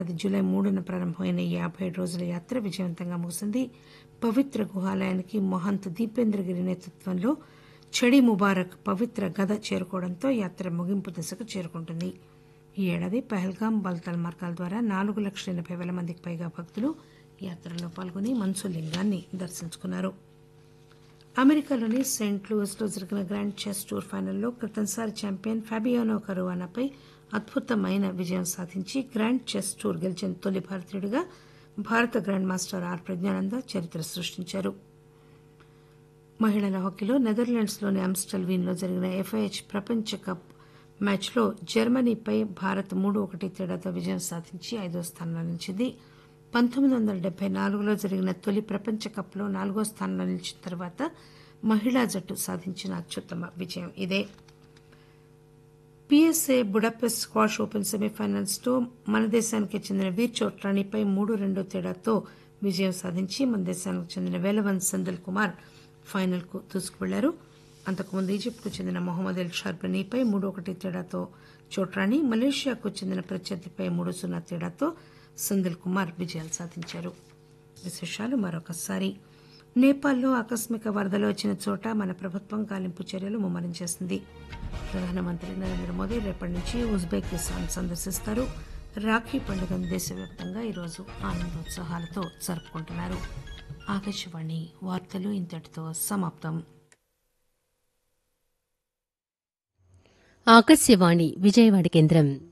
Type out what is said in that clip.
అది జూలై మూడున ప్రారంభమైన ఈ యాబై ఏడు రోజుల యాత్ర విజయవంతంగా ముగిసింది పవిత్ర గుహాలయానికి మహంత్ దీపేంద్రగిరి నేతృత్వంలో చడి ముబారక్ పవిత్ర గద చేరుకోవడంతో యాత్ర ముగింపు దశకు చేరుకుంటుంది ఈ ఏడాది పహల్గాం బల్తాల్ మార్గాల ద్వారా నాలుగు లక్షల ఎనబై పేల మందికి పైగా భక్తులు యాత్రలో పాల్గొని మన్సులింగాన్ని దర్శించుకున్నారు అమెరికాలోని సెయింట్ లూయిస్ లో జరిగిన గ్రాండ్ చెస్ టూర్ ఫైనల్లో క్రితంసారి ఛాంపియన్ ఫాబియానో కరువానాపై అద్భుతమైన విజయం సాధించి గ్రాండ్ చెస్ టూర్ గెలిచిన తొలి భారతీయుడిగా భారత గ్రాండ్ మాస్టర్ ఆర్ ప్రజ్ఞానంద చరిత్ర సృష్టించారు మహిళల హాకీలో నెదర్లాండ్స్లోని ఆమ్స్టల్ వీన్లో జరిగిన ఎఫ్ఐహెచ్ ప్రపంచ కప్ మ్యాచ్లో జర్మనీపై భారత్ మూడు ఒకటి తేడాతో విజయం సాధించి ఐదో స్థానంలో నిలిచింది పంతొమ్మిది వందల డెబ్బై నాలుగులో జరిగిన తొలి ప్రపంచ కప్లో నాలుగో స్థానంలో నిలిచిన తర్వాత మహిళా జట్టు సాధించిన అత్యుత్తమ విజయం ఇదే PSA Budapest Squash Open semifinals లో మన దేశానికి చెందిన వీర్ చోట్రాణిపై మూడు రెండు తేడాతో విజయం సాధించి మన దేశానికి చెందిన వేలవన్ సందల్ కుమార్ ఫైనల్ కు దూసుకువెళ్లారు అంతకుముందు ఈజిప్ట్ కు చెందిన మొహమ్మద్ ఎల్ షార్బనీపై మూడు ఒకటి తేడాతో చోట్రాణి మలేషియాకు చెందిన ప్రత్యర్థిపై మూడు సున్నా తేడాతో సందిల్ కుమార్ విజయాలు సాధించారు విశేషాలు మరొకసారి నేపాల్లో ఆకస్మిక వరదలు వచ్చిన చోట మన ప్రభుత్వం గాలింపు చర్యలు ముమ్మరం చేసింది ప్రధానమంత్రి నరేంద్ర మోదీ రేపటి నుంచి ఉజ్బెకిస్తాన్ సందర్శిస్తారు రాఖీ పండుగను దేశవ్యాప్తంగా ఈరోజు ఆనందోత్సాహాలతో జరుపుకుంటున్నారు ఆకాశవాణి వార్తలు ఇంతటితో సమాప్తం ఆకాశవాణి విజయవాడ కేంద్రం